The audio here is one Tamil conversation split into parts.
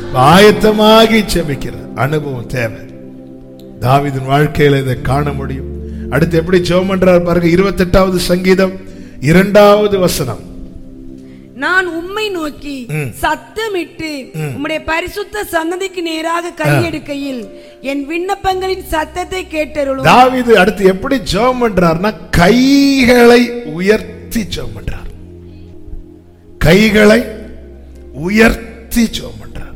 ஆயத்தமாகி செபிக்கிற அனுபவம் தேவை தாவீதின் வாழ்க்கையில இதை காண முடியும் அடுத்து எப்படி ஜெபம் பண்றார் பாருங்க இருபத்தெட்டாவது சங்கீதம் இரண்டாவது வசனம் நான் உம்மை நோக்கி சத்தமிட்டு உம்முடைய பரிசுத்த சன்னதிக்கு நேராக கையெடுக்கையில் என் விண்ணப்பங்களின் சத்தத்தை கேட்டருளும் தாவீது அடுத்து எப்படி ஜெபம் பண்றார்னா கைகளை உயர்த்தி ஜெபம் பண்றார் கைகளை உயர்த்தி ஜெபம் பண்றார்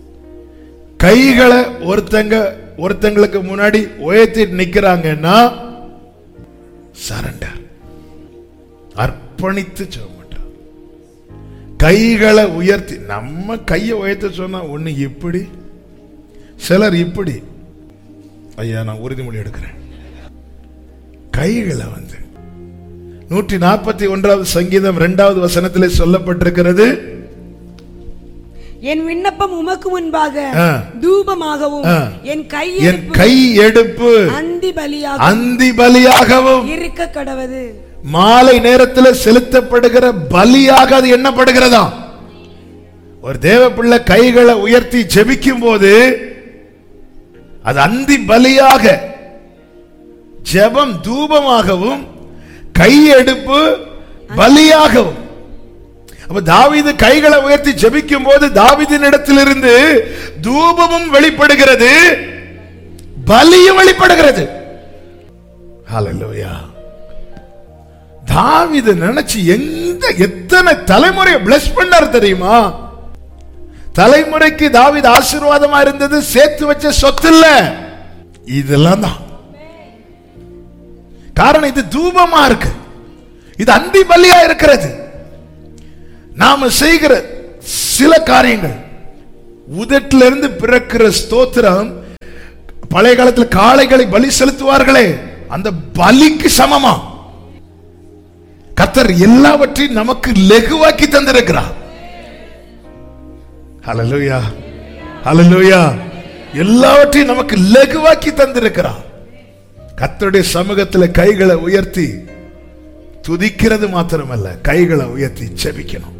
கைகளை ஒருத்தங்க ஒருத்தங்களுக்கு முன்னாடி உயர்த்தி நிக்கிறாங்கன்னா சரண்டர் அர்ப்பணித்து ஜெபம் பண்றார் கைகளை உயர்த்தி நம்ம கையை உயர்த்த சொன்னா ஒண்ணு இப்படி சிலர் இப்படி ஐயா நான் உறுதிமொழி எடுக்கிறேன் கைகளை வந்து நூற்றி நாற்பத்தி ஒன்றாவது சங்கீதம் இரண்டாவது வசனத்திலே சொல்லப்பட்டிருக்கிறது என் விண்ணப்பம் உமக்கு முன்பாக ஆ. தூபமாகவும் ஆ. என் கை என் கை எடுப்பு அந்தி பலியாக அந்தி பலியாகவும் இருக்க கடவது மாலை நேரத்தில் செலுத்தப்படுகிற பலியாக அது எண்ணப்படுகிறதா ஒரு தேவ பிள்ளை கைகளை உயர்த்தி ஜெபிக்கும் போது அது அந்தி பலியாக ஜெபம் தூபமாகவும் கையெடுப்பு பலியாகவும் அப்ப தாவீது கைகளை உயர்த்தி ஜெபிக்கும் போது தாவீதின் இடத்திலிருந்து தூபமும் வெளிப்படுகிறது பலியும் வெளிப்படுகிறது ஹalleluya தாவீது நினைச்சு எந்த எத்தனை தலைமுறையை பிளஸ் பண்ணார் தெரியுமா தலைமுறைக்கு தாவீது ஆசீர்வாதமா இருந்தது சேர்த்து வச்ச சொத்து இல்ல இதெல்லாம் தான் காரணம் இது தூபமா இருக்கு இது அந்தி பலியா இருக்கிறது நாம செய்கிற சில காரியங்கள் உதட்டிலிருந்து இருந்து பிறக்கிற ஸ்தோத்திரம் பழைய காலத்தில் காளைகளை பலி செலுத்துவார்களே அந்த பலிக்கு சமமா கத்தர் எல்லாவற்றையும் நமக்கு லெகுவாக்கி தந்திருக்கிறார் ஹalleluya ஹalleluya எல்லாவற்றையும் நமக்கு லெகுவாக்கி தந்திருக்கிறார் கத்தருடைய சமூகத்தில் கைகளை உயர்த்தி துதிக்கிறது மாத்திரமல்ல கைகளை உயர்த்தி செபிக்கணும்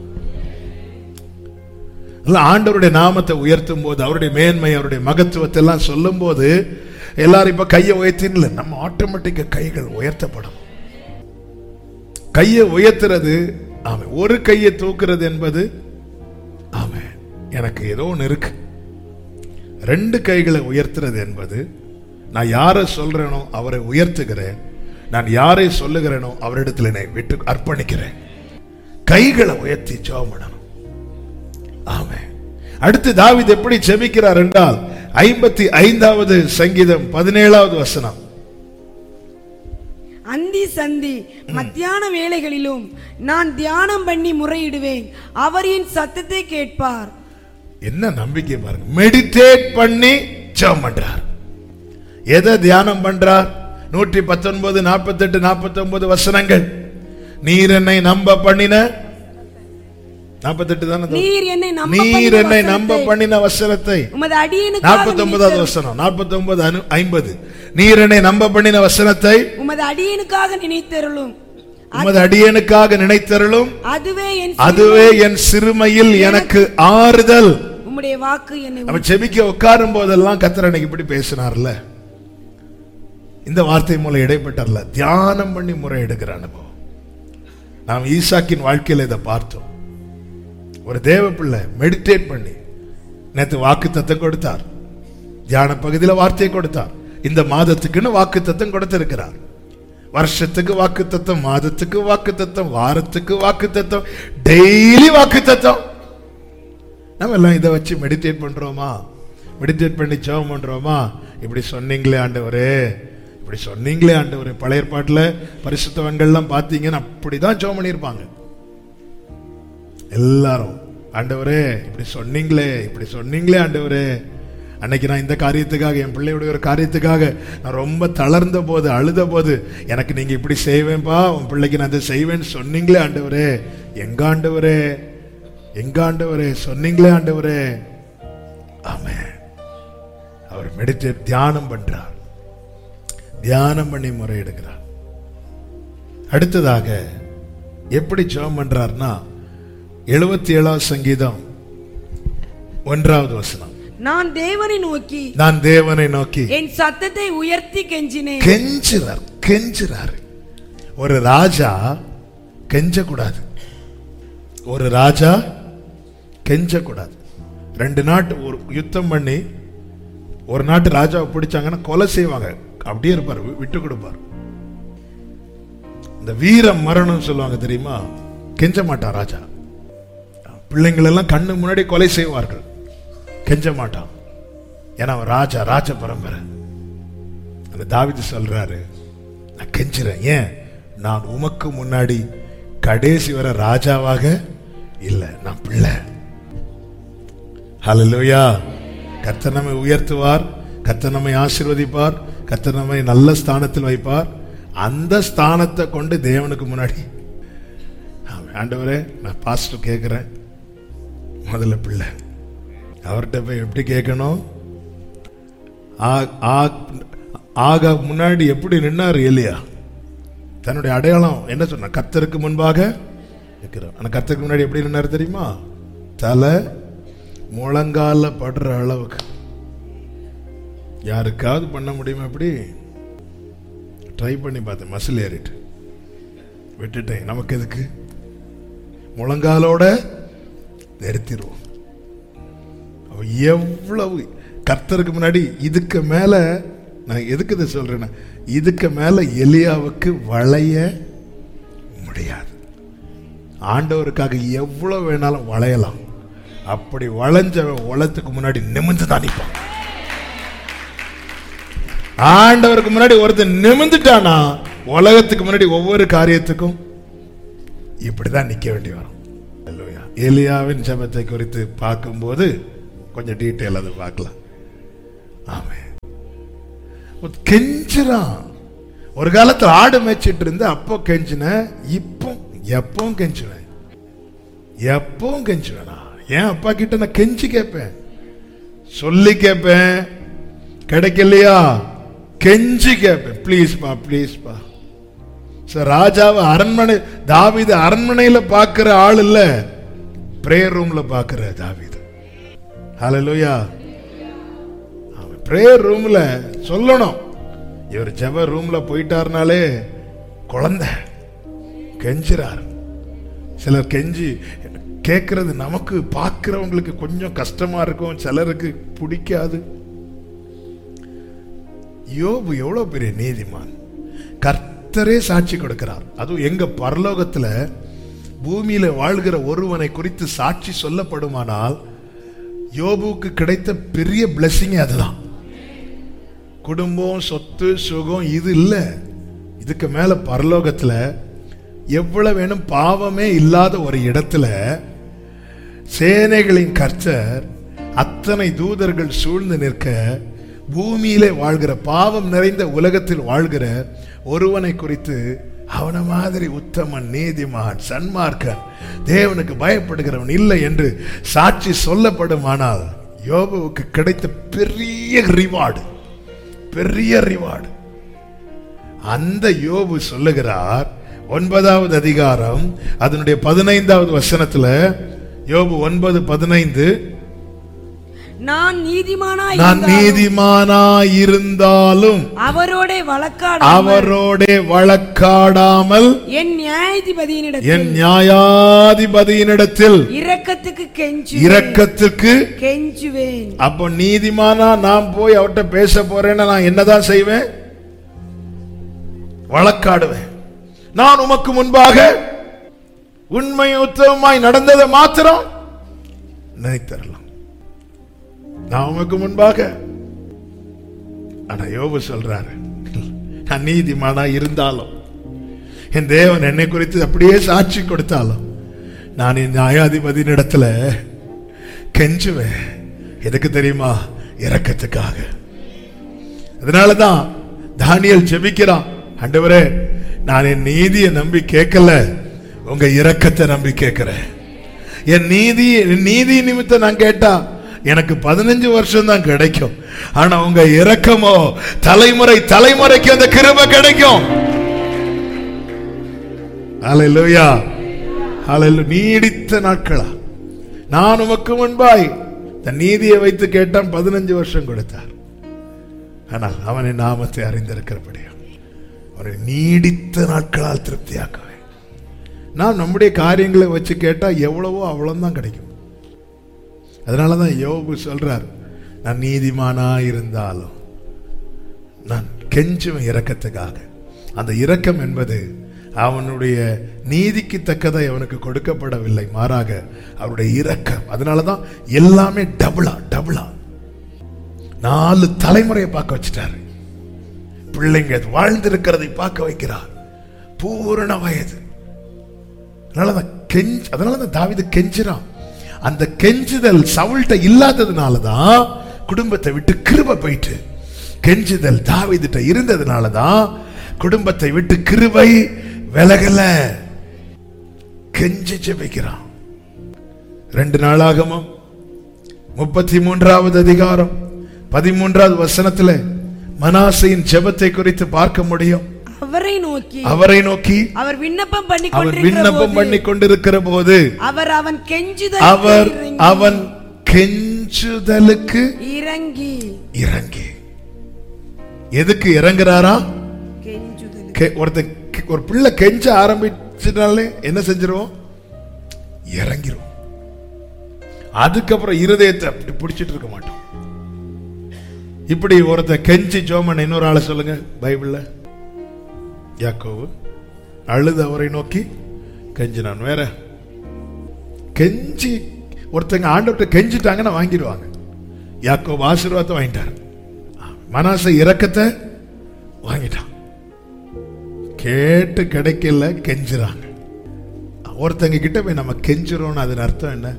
இல்ல, ஆண்டவருடைய நாமத்தை உயர்த்தும் போது அவருடைய மேன்மை அவருடைய மகத்துவத்தை எல்லாம் சொல்லும் போது எல்லாரும் இப்ப கையை உயர்த்தின்னு நம்ம ஆட்டோமேட்டிக்கா கைகள் உயர்த்தப்படும் கையை உயர்த்துறது ஆமை ஒரு கையை தூக்குறது என்பது ஆமை எனக்கு ஏதோ ஒன்று இருக்கு ரெண்டு கைகளை உயர்த்துறது என்பது நான் யாரை சொல்றேனோ அவரை உயர்த்துகிறேன் நான் யாரை சொல்லுகிறேனோ அவரிடத்தில் என்னை விட்டு அர்ப்பணிக்கிறேன் கைகளை உயர்த்தி ஜெபம் பண்ணணும் ஆமே அடுத்து தாவீது எப்படி ஜெபிக்கிறார் என்றால் ஐம்பத்தி ஐந்தாவது சங்கீதம் பதினேழாவது வசனம் அந்தி சந்தி மத்தியான வேளைகளிலும் நான் தியானம் பண்ணி முறையிடுவேன் அவர் என் சத்தத்தை கேட்பார் என்ன நம்பிக்கை பாருங்க மெடிடேட் பண்ணி ஜெபம் பண்றார் எதை தியானம் பண்றார் நூற்றி பத்தொன்பது நாற்பத்தெட்டு நாற்பத்தி ஒன்பது வசனங்கள் நீர் என்னை நம்ப பண்ணின நாற்பத்தெட்டு தானே நீர் என்னை நம்ப நீர் பண்ணின என்னை நம்ப வசனத்தை பண்ணின வசனத்தை உமது அடியனுக்காக நாற்பத்தி ஒன்பதாவது நினைத்தருளும். வசனம் நாற்பத்தி ஒன்பது ஐம்பது நீர் என்னை நம்ப பண்ணின வசனத்தை உமது அடியனுக்காக நினைத்தருளும் உமது அடியனுக்காக நினைத்தருளும் அதுவே என் அதுவே என் சிறுமையில் எனக்கு ஆறுதல் உம்முடைய வாக்கு என்னை நம்ம செபிக்க உட்காரும் போதெல்லாம் கத்தர் அன்னைக்கு இப்படி பேசினார்ல இந்த வார்த்தை மூலம் இடைப்பட்டார்ல தியானம் பண்ணி முறை எடுக்கிற அனுபவம் நாம் ஈசாக்கின் வாழ்க்கையில இதை பார்த்தோம் ஒரு தேவ பிள்ளை மெடிடேட் பண்ணி நேத்து வாக்கு தத்தம் கொடுத்தார் தியான பகுதியில் வார்த்தையை கொடுத்தார் இந்த மாதத்துக்குன்னு வாக்கு தத்தம் கொடுத்திருக்கிறார் வருஷத்துக்கு வாக்கு தத்தம் மாதத்துக்கு வாக்கு தத்தம் வாரத்துக்கு வாக்கு தத்தம் டெய்லி வாக்கு தத்தம் நம்ம எல்லாம் இதை வச்சு மெடிடேட் பண்றோமா மெடிடேட் பண்ணி ஜெபம் பண்றோமா இப்படி சொன்னீங்களே ஆண்டவரே இப்படி சொன்னீங்களே ஆண்டவரே பழைய ஏற்பாட்டில் பரிசுத்தவன்கள்லாம் பார்த்தீங்கன்னா அப்படிதான் ஜெபம் பண்ணியிருப்பாங்க எல்லாரும் ஆண்டவரே இப்படி சொன்னீங்களே இப்படி சொன்னீங்களே ஆண்டவரே அன்னைக்கு நான் இந்த காரியத்துக்காக என் பிள்ளையுடைய ஒரு காரியத்துக்காக நான் ரொம்ப தளர்ந்த போது அழுத போது எனக்கு நீங்க இப்படி செய்வேன்பா உன் பிள்ளைக்கு நான் இதை செய்வேன்னு சொன்னீங்களே ஆண்டவரே எங்க ஆண்டவரே எங்க ஆண்டவரே சொன்னீங்களே ஆண்டவரே ஆமே அவர் மெடிடேட் தியானம் பண்றார் தியானம் பண்ணி முறையிடுகிறார் அடுத்ததாக எப்படி ஜெபம் பண்றார்னா எழுபத்தி ஏழாவது சங்கீதம் ஒன்றாவது வசனம் நான் தேவனை நோக்கி நான் தேவனை நோக்கி என் சத்தத்தை உயர்த்தி கெஞ்சினேன் கெஞ்சுறார் கெஞ்சுறாரு ஒரு ராஜா கெஞ்சக்கூடாது ஒரு ராஜா கெஞ்சக்கூடாது ரெண்டு நாட்டு ஒரு யுத்தம் பண்ணி ஒரு நாட்டு ராஜாவை பிடிச்சாங்கன்னா கொலை செய்வாங்க அப்படியே இருப்பார் வி- விட்டு கொடுப்பார் இந்த வீர மரணம் சொல்லுவாங்க தெரியுமா கெஞ்ச மாட்டான் ராஜா பிள்ளைங்கள் எல்லாம் கண்ணு முன்னாடி கொலை செய்வார்கள் கெஞ்ச மாட்டான் ஏன்னா அவன் ராஜா ராஜ பரம்பரை அந்த தாவிது சொல்றாரு நான் கெஞ்சுறேன் ஏன் நான் உமக்கு முன்னாடி கடைசி வர ராஜாவாக இல்லை நான் பிள்ளை ஹalleluya கர்த்தர் நம்மை உயர்த்துவார் கர்த்தர் நம்மை ஆசீர்வதிப்பார் கர்த்தர் நம்மை நல்ல ஸ்தானத்தில் வைப்பார் அந்த ஸ்தானத்தை கொண்டு தேவனுக்கு முன்னாடி ஆமென். ஆண்டவரே நான் பாஸ்டர் கேட்குறேன் முதல்ல பிள்ளை அவர்கிட்ட போய் எப்படி கேட்கணும் ஆ- ஆ- ஆக முன்னாடி எப்படி நின்னார் எலியா தன்னுடைய அடையாளம் என்ன சொன்ன கர்த்தருக்கு முன்பாக நிற்கிறார் ஆனா கர்த்தருக்கு முன்னாடி எப்படி நின்னார் தெரியுமா தலை முழங்கால படுற அளவுக்கு யாருக்காவது பண்ண முடியுமா எப்படி ட்ரை பண்ணி பார்த்தேன் மசில் ஏறிட்டு விட்டுட்டேன் நமக்கு எதுக்கு முழங்காலோட நிறுத்திடுவோம் அவ எவ்வளவு கர்த்தருக்கு முன்னாடி இதுக்கு மேல நான் எதுக்கு இதை சொல்றேன்னா இதுக்கு மேல எலியாவுக்கு வளைய முடியாது ஆண்டவருக்காக எவ்வளவு வேணாலும் வளையலாம் அப்படி வளைஞ்சவன் உலகத்துக்கு முன்னாடி நிமிந்து தான் நிற்பான் ஆண்டவருக்கு முன்னாடி ஒருத்தன் நிமிந்துட்டானா உலகத்துக்கு முன்னாடி ஒவ்வொரு காரியத்துக்கும் இப்படிதான் நிக்க வேண்டி வரும் அல்லேலூயா. எலியாவின் ஜெபத்தை குறித்து பார்க்கும்போது கொஞ்சம் டீட்டெயில் அதை பார்க்கலாம் ஆமே கெஞ்சுறான் ஒரு காலத்துல ஆடு மேய்ச்சிட்டு இருந்து அப்போ கெஞ்சினேன் இப்போ எப்பவும் கெஞ்சுவேன் எப்பவும் கெஞ்சுவேனா ஏன் அப்பா கிட்ட நான் கெஞ்சி கேட்பேன் சொல்லி கேட்பேன் கிடைக்கலையா கெஞ்சி கேட்பேன் ப்ளீஸ்ப்பா ப்ளீஸ்ப்பா சார் ராஜாவை அரண்மனை தாவீது அரண்மனையில பார்க்கிற ஆள் இல்ல பிரேயர் ரூம்ல பார்க்கிற தாவீது ஹalleluya அவன் பிரேயர் ரூம்ல சொல்லணும் இவர் ஜெப ரூம்ல போயிட்டாருனாலே குழந்தை கெஞ்சுறார் சிலர் கெஞ்சி கேட்கறது நமக்கு பார்க்கிறவங்களுக்கு கொஞ்சம் கஷ்டமா இருக்கும் சிலருக்கு பிடிக்காது யோபு எவ்வளவு பெரிய நீதிமான் கர்த்தரே சாட்சி கொடுக்கிறார் அதுவும் எங்க பரலோகத்துல பூமியில வாழ்கிற ஒருவனை குறித்து சாட்சி சொல்லப்படுமானால் யோபுக்கு கிடைத்த பெரிய blessing அதுதான் குடும்பம் சொத்து சுகம் இது இல்ல இதுக்கு மேல பரலோகத்துல எவ்வளவு வேணும் பாவமே இல்லாத ஒரு இடத்துல சேனைகளின் கர்த்தர் அத்தனை தூதர்கள் சூழ்ந்து நிற்க பூமியிலே வாழ்கிற பாவம் நிறைந்த உலகத்தில் வாழ்கிற ஒருவனை குறித்து அவன மாதிரி உத்தமன் நீதிமான் சன்மார்க்கன் தேவனுக்கு பயப்படுகிறவன் இல்லை என்று சாட்சி சொல்லப்படுமானால் யோபுவுக்கு கிடைத்த பெரிய ரிவார்டு பெரிய ரிவார்டு அந்த யோபு சொல்லுகிறார் ஒன்பதாவது அதிகாரம் அதனுடைய பதினைந்தாவது வசனத்துல யோபு ஒன்பது பதினைந்து நான் நீதிமானாய் நான் இருந்தாலும் நீதிமானாய் இருந்தாலும் அவரோட வழக்காட அவரோட வழக்காடாமல் என் நியாயாதிபதியினிடத்தில் என் நியாயாதிபதியினிடத்தில் இரக்கத்துக்கு கெஞ்சு இரக்கத்துக்கு கெஞ்சுவேன் அப்போ நீதிமானா நான் போய் அவர்கிட்ட பேச போறேன்னா நான் என்னதான் செய்வேன் வழக்காடுவேன் நான் உமக்கு முன்பாக உண்மை உத்தமமாய் நடந்ததை மாத்திரம் நினைத்தரலாம் நான் உமக்கு முன்பாக ஆனா யோபு சொல்றாரு நான் நீதிமானா இருந்தாலும் என் தேவன் என்னை குறித்து அப்படியே சாட்சி கொடுத்தாலும் நான் என் நியாயாதிபதியின் இடத்துல கெஞ்சுவேன் எதுக்கு தெரியுமா இரக்கத்துக்காக அதனாலதான் தானியல் ஜெபிக்கிறான் ஆண்டவரே நான் என் நீதியை நம்பி கேட்கல உங்க இரக்கத்தை நம்பி கேட்கிறேன் என் நீதி என் நீதி நிமித்தம் நான் கேட்டா எனக்கு பதினஞ்சு வருஷம் தான் கிடைக்கும் ஆனா உங்க இரக்கமோ தலைமுறை தலைமுறைக்கு அந்த கிருபை கிடைக்கும் ஹalleluya ஹalleluya நீடித்த நாட்களா நான் உமக்கு முன்பாய் தன் நீதியை வைத்து கேட்டான் பதினஞ்சு வருஷம் கொடுத்தார் ஆனால் அவனின் நாமத்தை அறிந்திருக்கிறபடியா அவரை நீடித்த நாட்களால் திருப்தியாக்குவேன் நாம் நம்முடைய காரியங்களை வச்சு கேட்டா எவ்வளவோ அவ்வளவுதான் கிடைக்கும் அதனாலதான் யோபு சொல்றார் நான் நீதிமானா இருந்தாலும் நான் கெஞ்சுவேன் இரக்கத்துக்காக அந்த இரக்கம் என்பது அவனுடைய நீதிக்கு தக்கதை அவனுக்கு கொடுக்கப்படவில்லை மாறாக அவருடைய இரக்கம் அதனாலதான் எல்லாமே டபுளா டபுளா நாலு தலைமுறையை பார்க்க வச்சுட்டாரு பிள்ளைங்க வாழ்ந்திருக்கிறதை பார்க்க வைக்கிறார் பூரண வயது அதனாலதான் கெஞ்ச் அதனாலதான் தாவிது கெஞ்சுறான் அந்த கெஞ்சுதல் சவுல்ட்ட இல்லாததுனாலதான் குடும்பத்தை விட்டு கிருப போயிட்டு கெஞ்சுதல் தாவிதிட்ட இருந்ததுனாலதான் குடும்பத்தை விட்டு கிருபை விலகல கெஞ்சி ஜெபிக்கிறான் ரெண்டு நாளாகமும் முப்பத்தி மூன்றாவது அதிகாரம் பதிமூன்றாவது வசனத்துல மனாசையின் ஜெபத்தை குறித்து பார்க்க முடியும் அவரை நோக்கி அவரை நோக்கி அவர் விண்ணப்பம் பண்ணி அவர் கொண்டிருக்கிற விண்ணப்பம் போது பண்ணி கொண்டிருக்கிற போது அவர் அவன் கெஞ்சுதல் அவர் அவன் கெஞ்சுதலுக்கு இறங்கி இறங்கி எதுக்கு இறங்குறாரா கெஞ்சுதல் கெ- ஒருத்தன் கெ- ஒரு பிள்ளை கெஞ்ச ஆரம்பிச்சிட்டாலே என்ன செஞ்சிருவோம் இறங்கிரும் அதுக்கப்புறம் இருதயத்தை அப்படி பிடிச்சிட்டு இருக்க மாட்டோம் இப்படி ஒருத்தன் கெஞ்சி ஜோமன் இன்னொரு ஆளை சொல்லுங்க பைபிள்ல யாக்கோவு அழுது அவரை நோக்கி கெஞ்சினான் வேற கெஞ்சி ஒருத்தங்க ஆண்டவர்கிட்ட கெஞ்சிட்டாங்கன்னா வாங்கிடுவாங்க யாக்கோவு ஆசீர்வாதத்தை வாங்கிட்டார் மனாசை இரக்கத்தை வாங்கிட்டான் கேட்டு கிடைக்கல கெஞ்சுறாங்க ஒருத்தங்க கிட்ட போய் நம்ம கெஞ்சுறோம்னு அதன் அர்த்தம் என்ன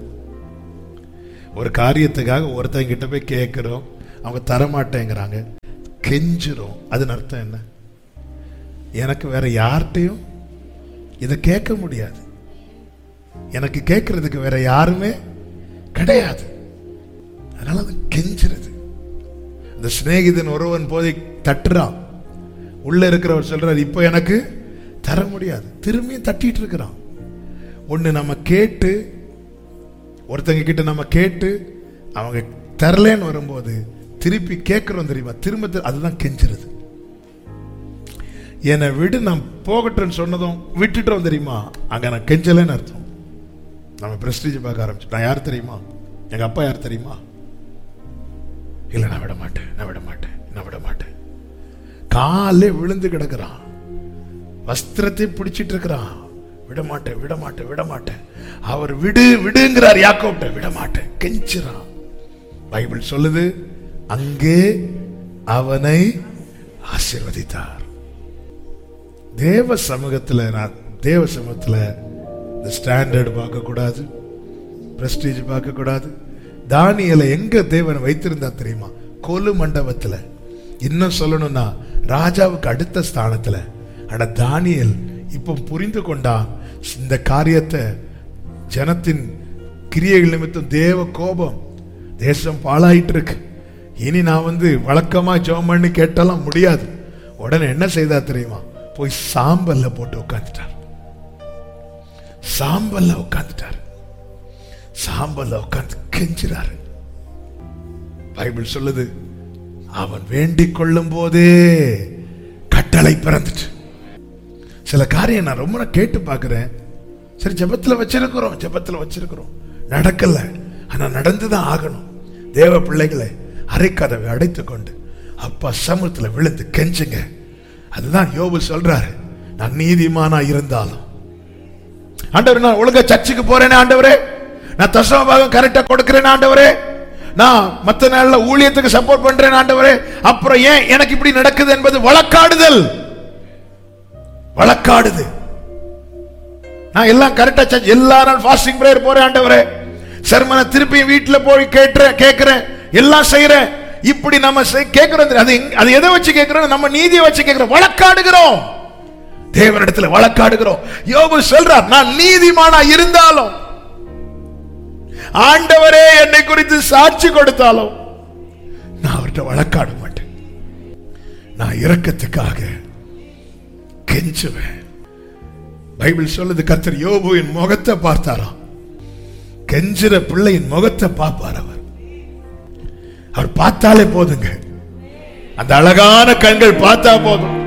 ஒரு காரியத்துக்காக ஒருத்தங்க கிட்ட போய் கேட்கிறோம் அவங்க தரமாட்டேங்கிறாங்க கெஞ்சுறோம் அதன் அர்த்தம் என்ன எனக்கு வேற யார்கிட்டையும் இதை கேட்க முடியாது எனக்கு கேட்கறதுக்கு வேற யாருமே கிடையாது அதனால அது கெஞ்சுறது அந்த சிநேகிதன் ஒருவன் போதை தட்டுறான் உள்ள இருக்கிறவர் சொல்றார் இப்போ எனக்கு தர முடியாது திரும்பியும் தட்டிட்டு இருக்கிறான் ஒண்ணு நம்ம கேட்டு ஒருத்தங்க கிட்ட நம்ம கேட்டு அவங்க தரலன்னு வரும்போது திருப்பி கேட்கிறோம் தெரியுமா திரும்ப திரு- அதுதான் கெஞ்சுறது என்னை விடு நான் போகட்டும்னு சொன்னதும் விட்டுட்டோம் தெரியுமா அங்க நான் கெஞ்சலைன்னு அர்த்தம் நம்ம பிரஸ்டீஜ் பார்க்க ஆரம்பிச்சு நான் யார் தெரியுமா எங்க அப்பா யார் தெரியுமா இல்ல நான் விட மாட்டேன் நான் விட மாட்டேன் நான் விட மாட்டேன் காலே விழுந்து கிடக்குறான் வஸ்திரத்தை பிடிச்சிட்டு இருக்கிறான் விட மாட்டேன் விட மாட்டேன் விட மாட்டேன் அவர் விடு விடுங்கிறார் யாக்கோப்ட விட மாட்டேன் கெஞ்சுறான் பைபிள் சொல்லுது அங்கே அவனை ஆசீர்வதித்தார் தேவ சமூகத்துல நான் தேவ சமூகத்துல இந்த ஸ்டாண்டர்ட் பார்க்க கூடாது பிரஸ்டீஜ் பார்க்க கூடாது தானியலை எங்க தேவன் வைத்திருந்தா தெரியுமா கொலு மண்டபத்துல இன்னும் சொல்லணும்னா ராஜாவுக்கு அடுத்த ஸ்தானத்துல ஆனா தானியல் இப்போ புரிந்து கொண்டான் இந்த காரியத்தை ஜனத்தின் கிரியைகள் நிமித்தம் தேவ கோபம் தேசம் பாழாயிட்டு இருக்கு இனி நான் வந்து வழக்கமா ஜெபம் பண்ணி கேட்டாலாம் முடியாது உடனே என்ன செய்தா தெரியுமா போய் சாம்பல்ல போட்டு உட்காந்துட்டார் சாம்பல்ல உட்காந்துட்டார் சாம்பல்ல உட்கார்ந்து கெஞ்சுறாரு பைபிள் சொல்லுது அவன் வேண்டிக் கொள்ளும் போதே கட்டளை பிறந்துட்டு சில காரியம் நான் ரொம்ப நாள் கேட்டு பார்க்கிறேன் சரி ஜெபத்துல வச்சிருக்கிறோம் ஜெபத்துல வச்சிருக்கிறோம் நடக்கல ஆனா நடந்துதான் ஆகணும் தேவ பிள்ளைகளை அரைக்கதவை அடைத்து கொண்டு அப்பா சமூகத்துல விழுந்து கெஞ்சுங்க அதுதான் யோபு சொல்றாரு நான் நீதிமானா இருந்தாலும் ஆண்டவர் நான் ஒழுங்கா சர்ச்சுக்கு போறேனே ஆண்டவரே நான் தசம பாகம் கரெக்டா கொடுக்கிறேன் ஆண்டவரே நான் மத்த நாள்ல ஊழியத்துக்கு சப்போர்ட் பண்றேன் ஆண்டவரே அப்புறம் ஏன் எனக்கு இப்படி நடக்குது என்பது வழக்காடுதல் வழக்காடுது நான் எல்லாம் கரெக்டா சர்ச் எல்லா நாள் ஃபாஸ்டிங் பிரேயர் போறேன் ஆண்டவரே சர்மனை திருப்பி வீட்டுல போய் கேட்டுறேன் கேட்கிறேன் எல்லாம் செய்யறேன் இப்படி நம்ம செய்- கேட்கிறோம் தெரியும். அது எங்க- அது எதை வச்சு கேட்கிறோம் நம்ம நீதியை வச்சு கேட்கிறோம் வழக்காடுகிறோம் தேவனிடத்துல வழக்காடுகிறோம் யோபு சொல்றார் நான் நீதிமானா இருந்தாலும் ஆண்டவரே என்னை குறித்து சாட்சி கொடுத்தாலும் நான் அவர்கிட்ட வழக்காட மாட்டேன் நான் இரக்கத்துக்காக கெஞ்சுவேன் பைபிள் சொல்லுது கர்த்தர் யோபுவின் முகத்தை பார்த்தாராம் கெஞ்சுற பிள்ளையின் முகத்தை பார்ப்பார் அவர் அவர் பார்த்தாலே போதுங்க அந்த அழகான கண்கள் பார்த்தா போதும்